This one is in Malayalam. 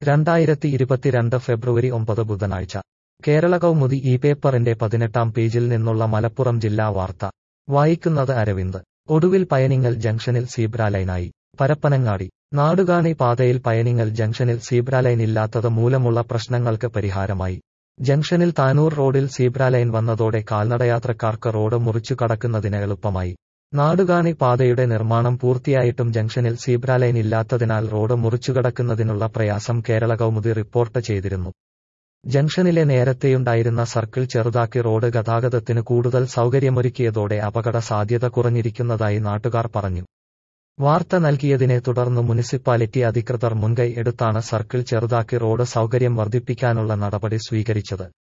രണ്ടായിരത്തി ഇരുപത്തിരണ്ട് ഫെബ്രുവരി ഒമ്പത് ബുധനാഴ്ച കേരള കൗമുദി ഈ പേപ്പറിന്റെ പതിനെട്ടാം പേജിൽ നിന്നുള്ള മലപ്പുറം ജില്ലാ വാർത്ത വായിക്കുന്നത് അരവിന്ദ് ഒടുവിൽ പയനിങ്ങൽ ജംഗ്ഷനിൽ സീബ്രാലൈനായി പരപ്പനങ്ങാടി നാടുകാണി പാതയിൽ പയനിങ്ങൽ ജംഗ്ഷനിൽ സീബ്രാലൈൻ ഇല്ലാത്തത് മൂലമുള്ള പ്രശ്നങ്ങൾക്ക് പരിഹാരമായി ജംഗ്ഷനിൽ താനൂർ റോഡിൽ സീബ്രാലൈൻ വന്നതോടെ കാൽനടയാത്രക്കാർക്ക് റോഡ് മുറിച്ചു കടക്കുന്നതിന് എളുപ്പമായി നാടുകാണി പാതയുടെ നിർമ്മാണം പൂർത്തിയായിട്ടും ജംഗ്ഷനിൽ സീബ്രാലൈൻ ഇല്ലാത്തതിനാൽ റോഡ് മുറിച്ചുകടക്കുന്നതിനുള്ള പ്രയാസം കേരള കൗമുദി റിപ്പോർട്ട് ചെയ്തിരുന്നു ജംഗ്ഷനിലെ നേരത്തെയുണ്ടായിരുന്ന സർക്കിൾ ചെറുതാക്കി റോഡ് ഗതാഗതത്തിന് കൂടുതൽ സൗകര്യമൊരുക്കിയതോടെ അപകട സാധ്യത കുറഞ്ഞിരിക്കുന്നതായി നാട്ടുകാർ പറഞ്ഞു വാർത്ത നൽകിയതിനെ തുടർന്ന് മുനിസിപ്പാലിറ്റി അധികൃതർ മുൻകൈ എടുത്താണ് സർക്കിൾ ചെറുതാക്കി റോഡ് സൗകര്യം വർദ്ധിപ്പിക്കാനുള്ള നടപടി സ്വീകരിച്ചത്